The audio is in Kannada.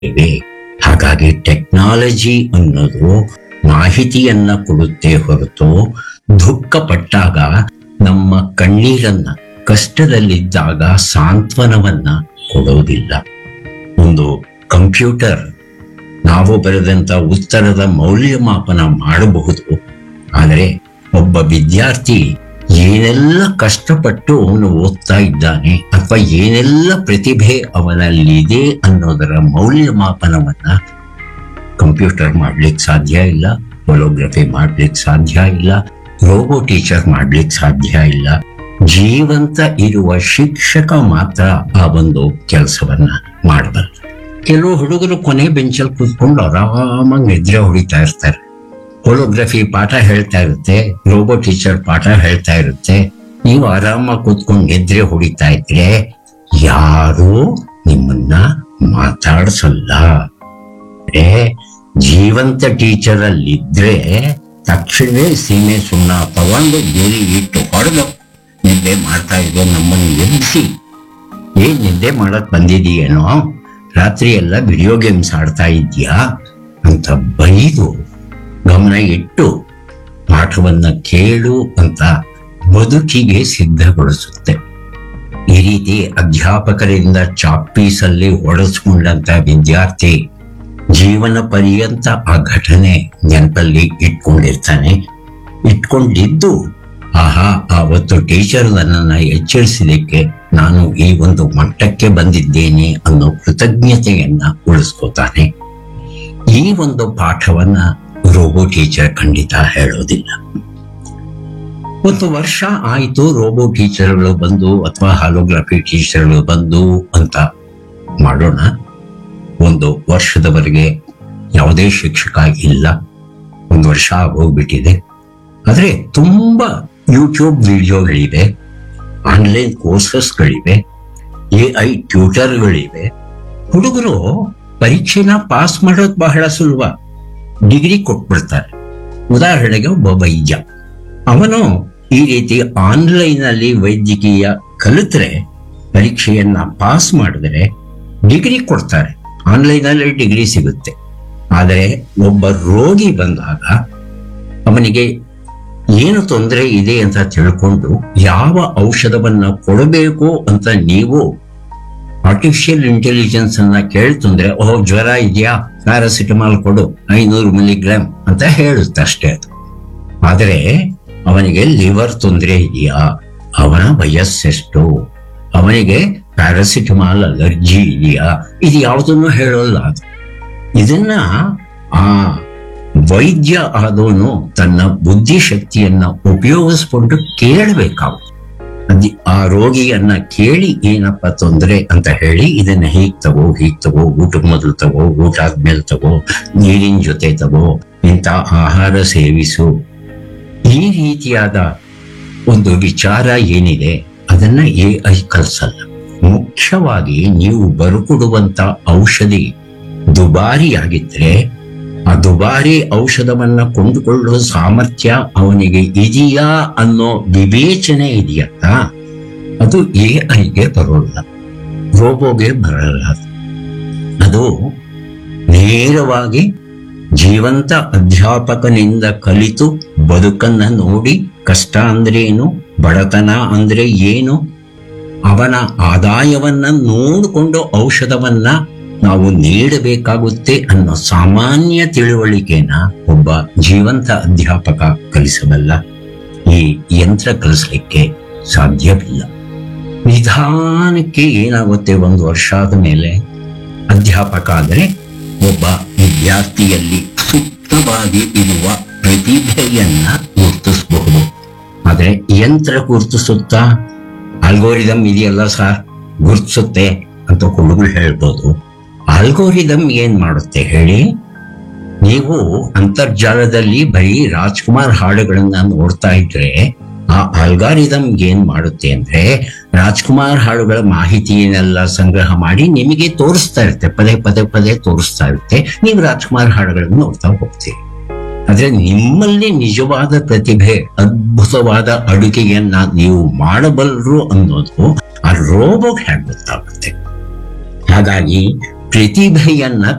ಇವೆ ಹಾಗಾಗಿ ಟೆಕ್ನಾಲಜಿ ಅನ್ನೋದು ಮಾಹಿತಿಯನ್ನ ಕೊಡುತ್ತೆ ಹೊರತು ದುಃಖ ಪಟ್ಟಾಗ ನಮ್ಮ ಕಣ್ಣೀರನ್ನ ಕಷ್ಟದಲ್ಲಿದ್ದಾಗ ಸಾಂತ್ವನವನ್ನ ಕೊಡೋದಿಲ್ಲ ಒಂದು ಕಂಪ್ಯೂಟರ್ ನಾವು ಬರೆದಂತ ಉತ್ತರದ ಮೌಲ್ಯಮಾಪನ ಮಾಡಬಹುದು ಆದರೆ ಒಬ್ಬ ವಿದ್ಯಾರ್ಥಿ ಏನೆಲ್ಲ ಕಷ್ಟಪಟ್ಟು ಅವನು ಓದ್ತಾ ಇದ್ದಾನೆ ಅಥವಾ ಏನೆಲ್ಲ ಪ್ರತಿಭೆ ಅವನಲ್ಲಿದೆ ಅನ್ನೋದರ ಮೌಲ್ಯಮಾಪನವನ್ನ ಕಂಪ್ಯೂಟರ್ ಮಾಡ್ಲಿಕ್ಕೆ ಸಾಧ್ಯ ಇಲ್ಲ ಹೊಲೋಗ್ರಫಿ ಮಾಡ್ಲಿಕ್ಕೆ ಸಾಧ್ಯ ಇಲ್ಲ ರೋಬೋ ಟೀಚರ್ ಮಾಡ್ಲಿಕ್ಕೆ ಸಾಧ್ಯ ಇಲ್ಲ ಜೀವಂತ ಇರುವ ಶಿಕ್ಷಕ ಮಾತ್ರ ಆ ಒಂದು ಕೆಲಸವನ್ನ ಮಾಡಬಲ್ಲ ಕೆಲವು ಹುಡುಗರು ಕೊನೆ ಬೆಂಚಲ್ಲಿ ಕೂತ್ಕೊಂಡು ಆರಾಮಾಗಿ ನಿದ್ರೆ ಹೊಡಿತಾ ಇರ್ತಾರೆ ಹೋಲೋಗ್ರಫಿ ಪಾಠ ಹೇಳ್ತಾ ಇರುತ್ತೆ ರೋಬೋ ಟೀಚರ್ ಪಾಠ ಹೇಳ್ತಾ ಇರುತ್ತೆ ನೀವು ಆರಾಮಾಗಿ ಕೂತ್ಕೊಂಡು ನಿದ್ರೆ ಹೊಡಿತಾ ಇದ್ರೆ ಯಾರು ನಿಮ್ಮನ್ನ ಮಾತಾಡ್ಸಲ್ಲ ಏ ಜೀವಂತ ಟೀಚರ್ ಅಲ್ಲಿದ್ರೆ ತಕ್ಷಣವೇ ಸೀಮೆ ಸುಣ್ಣ ತಗೊಂಡು ಗುರಿ ಇಟ್ಟು ಹೊಡೆದು ನಿದ್ದೆ ಮಾಡ್ತಾ ಇದ್ದೋ ನಮ್ಮನ್ನು ಎಬ್ಬಿಸಿ ಏನ್ ನಿದ್ದೆ ಮಾಡಕ್ ಬಂದಿದೀಯೇನೋ ರಾತ್ರಿ ಎಲ್ಲ ವಿಡಿಯೋ ಗೇಮ್ಸ್ ಆಡ್ತಾ ಇದ್ಯಾ ಅಂತ ಬೈದು ಗಮನ ಇಟ್ಟು ಪಾಠವನ್ನ ಕೇಳು ಅಂತ ಬದುಕಿಗೆ ಸಿದ್ಧಗೊಳಿಸುತ್ತೆ ಈ ರೀತಿ ಅಧ್ಯಾಪಕರಿಂದ ಚಾಪೀಸಲ್ಲಿ ಹೊಡೆಸ್ಕೊಂಡಂತ ವಿದ್ಯಾರ್ಥಿ ಜೀವನ ಪರ್ಯಂತ ಆ ಘಟನೆ ನೆನಪಲ್ಲಿ ಇಟ್ಕೊಂಡಿರ್ತಾನೆ ಇಟ್ಕೊಂಡಿದ್ದು ಆಹಾ ಆವತ್ತು ಟೀಚರ್ ನನ್ನನ್ನ ಎಚ್ಚರಿಸಿದಕ್ಕೆ ನಾನು ಈ ಒಂದು ಮಟ್ಟಕ್ಕೆ ಬಂದಿದ್ದೇನೆ ಅನ್ನೋ ಕೃತಜ್ಞತೆಯನ್ನ ಉಳಿಸ್ಕೋತಾನೆ ಈ ಒಂದು ಪಾಠವನ್ನ ರೋಬೋ ಟೀಚರ್ ಖಂಡಿತ ಹೇಳೋದಿಲ್ಲ ಒಂದು ವರ್ಷ ಆಯ್ತು ರೋಬೋ ಟೀಚರ್ಗಳು ಬಂದು ಅಥವಾ ಹಾಲೋಗ್ರಫಿ ಟೀಚರ್ಗಳು ಬಂದು ಅಂತ ಮಾಡೋಣ ಒಂದು ವರ್ಷದವರೆಗೆ ಯಾವುದೇ ಶಿಕ್ಷಕ ಇಲ್ಲ ಒಂದು ವರ್ಷ ಹೋಗ್ಬಿಟ್ಟಿದೆ ಆದ್ರೆ ತುಂಬಾ ಯೂಟ್ಯೂಬ್ ವಿಡಿಯೋಗಳಿವೆ ಆನ್ಲೈನ್ ಕೋರ್ಸಸ್ಗಳಿವೆ ಎ ಐ ಟ್ಯೂಟರ್ಗಳಿವೆ ಹುಡುಗರು ಪರೀಕ್ಷೆನ ಪಾಸ್ ಮಾಡೋದು ಬಹಳ ಸುಲಭ ಡಿಗ್ರಿ ಕೊಟ್ಬಿಡ್ತಾರೆ ಉದಾಹರಣೆಗೆ ಒಬ್ಬ ವೈದ್ಯ ಅವನು ಈ ರೀತಿ ಆನ್ಲೈನ್ ಅಲ್ಲಿ ವೈದ್ಯಕೀಯ ಕಲಿತ್ರೆ ಪರೀಕ್ಷೆಯನ್ನ ಪಾಸ್ ಮಾಡಿದ್ರೆ ಡಿಗ್ರಿ ಕೊಡ್ತಾರೆ ಆನ್ಲೈನ್ ಅಲ್ಲಿ ಡಿಗ್ರಿ ಸಿಗುತ್ತೆ ಆದರೆ ಒಬ್ಬ ರೋಗಿ ಬಂದಾಗ ಅವನಿಗೆ ಏನು ತೊಂದರೆ ಇದೆ ಅಂತ ತಿಳ್ಕೊಂಡು ಯಾವ ಔಷಧವನ್ನ ಕೊಡಬೇಕು ಅಂತ ನೀವು ಆರ್ಟಿಫಿಷಿಯಲ್ ಇಂಟೆಲಿಜೆನ್ಸ್ ಅನ್ನ ಕೇಳ್ತಂದ್ರೆ ಓಹ್ ಜ್ವರ ಇದೆಯಾ ಪ್ಯಾರಾಸಿಟಮಾಲ್ ಕೊಡು ಐನೂರು ಮಿಲಿಗ್ರಾಮ್ ಅಂತ ಹೇಳುತ್ತೆ ಅಷ್ಟೇ ಅದು ಆದರೆ ಅವನಿಗೆ ಲಿವರ್ ತೊಂದರೆ ಇದೆಯಾ ಅವನ ವಯಸ್ಸೆಷ್ಟು ಅವನಿಗೆ ಪ್ಯಾರಾಸಿಟಮಾಲ್ ಅಲರ್ಜಿ ಇದೆಯಾ ಇದು ಯಾವುದನ್ನು ಹೇಳೋಲ್ಲ ಅದು ಇದನ್ನ ಆ ವೈದ್ಯ ಆದವನು ತನ್ನ ಬುದ್ಧಿಶಕ್ತಿಯನ್ನ ಉಪಯೋಗಿಸ್ಕೊಂಡು ಕೇಳಬೇಕಾಗುತ್ತೆ ಅದ್ ಆ ರೋಗಿಯನ್ನ ಕೇಳಿ ಏನಪ್ಪ ತೊಂದರೆ ಅಂತ ಹೇಳಿ ಇದನ್ನ ಹೀಗ್ ತಗೋ ಹೀಗ್ ತಗೋ ಊಟಕ್ಕೆ ಮೊದಲು ತಗೋ ಊಟ ಆದ್ಮೇಲೆ ತಗೋ ನೀರಿನ ಜೊತೆ ತಗೋ ಇಂಥ ಆಹಾರ ಸೇವಿಸು ಈ ರೀತಿಯಾದ ಒಂದು ವಿಚಾರ ಏನಿದೆ ಅದನ್ನ ಎ ಐ ಕಲ್ಸಲ್ಲ ಮುಖ್ಯವಾಗಿ ನೀವು ಬರ್ಕೊಡುವಂತ ಔಷಧಿ ದುಬಾರಿಯಾಗಿದ್ರೆ ಆ ದುಬಾರಿ ಔಷಧವನ್ನ ಕೊಂಡುಕೊಳ್ಳುವ ಸಾಮರ್ಥ್ಯ ಅವನಿಗೆ ಇದೆಯಾ ಅನ್ನೋ ವಿವೇಚನೆ ಇದೆಯಲ್ಲ ಅದು ಎ ಐಗೆ ಬರೋಲ್ಲ ರೋಬೋಗೆ ಬರಲ್ಲ ಅದು. ಅದು ನೇರವಾಗಿ ಜೀವಂತ ಅಧ್ಯಾಪಕನಿಂದ ಕಲಿತು ಬದುಕನ್ನ ನೋಡಿ ಕಷ್ಟ ಅಂದ್ರೆ ಏನು ಬಡತನ ಅಂದ್ರೆ ಏನು ಅವನ ಆದಾಯವನ್ನ ನೋಡಿಕೊಂಡು ಔಷಧವನ್ನ ನಾವು ನೀಡಬೇಕಾಗುತ್ತೆ ಅನ್ನೋ ಸಾಮಾನ್ಯ ತಿಳುವಳಿಕೆನ ಒಬ್ಬ ಜೀವಂತ ಅಧ್ಯಾಪಕ ಕಲಿಸಬಲ್ಲ ಈ ಯಂತ್ರ ಕಲಿಸ್ಲಿಕ್ಕೆ ಸಾಧ್ಯವಿಲ್ಲ ನಿಧಾನಕ್ಕೆ ಏನಾಗುತ್ತೆ ಒಂದು ವರ್ಷ ಆದ ಮೇಲೆ ಅಧ್ಯಾಪಕ ಆದರೆ ಒಬ್ಬ ವಿದ್ಯಾರ್ಥಿಯಲ್ಲಿ ಸುಪ್ತವಾಗಿ ಇರುವ ಪ್ರತಿಭೆಯನ್ನ ಗುರುತಿಸಬಹುದು ಆದ್ರೆ ಯಂತ್ರ ಗುರುತಿಸುತ್ತಾ ಆಲ್ಗೋರಿದಮ್ ಇದೆಯಲ್ಲ ಸರ್ ಗುರುತಿಸುತ್ತೆ ಅಂತ ಹುಡುಗರು ಹೇಳ್ಬೋದು ಆಲ್ಗೋರಿದಮ್ ಏನ್ ಮಾಡುತ್ತೆ ಹೇಳಿ ನೀವು ಅಂತರ್ಜಾಲದಲ್ಲಿ ಬರೀ ರಾಜ್ಕುಮಾರ್ ಹಾಡುಗಳನ್ನ ನೋಡ್ತಾ ಇದ್ರೆ ಆ ಅಲ್ಗಾರಿದಮ್ ಏನ್ ಮಾಡುತ್ತೆ ಅಂದ್ರೆ ರಾಜ್ಕುಮಾರ್ ಹಾಡುಗಳ ಮಾಹಿತಿಯನ್ನೆಲ್ಲ ಸಂಗ್ರಹ ಮಾಡಿ ನಿಮಗೆ ತೋರಿಸ್ತಾ ಇರುತ್ತೆ ಪದೇ ಪದೇ ಪದೇ ತೋರಿಸ್ತಾ ಇರುತ್ತೆ ನೀವು ರಾಜ್ಕುಮಾರ್ ಹಾಡುಗಳನ್ನು ನೋಡ್ತಾ ಹೋಗ್ತೀರಿ ಆದ್ರೆ ನಿಮ್ಮಲ್ಲಿ ನಿಜವಾದ ಪ್ರತಿಭೆ ಅದ್ಭುತವಾದ ಅಡುಗೆಯನ್ನ ನೀವು ಮಾಡಬಲ್ಲರು ಅನ್ನೋದು ಆ ರೋಬೋಗೆ ಹೇಗೆ ಗೊತ್ತಾಗುತ್ತೆ ಹಾಗಾಗಿ ಪ್ರತಿಭೆಯನ್ನ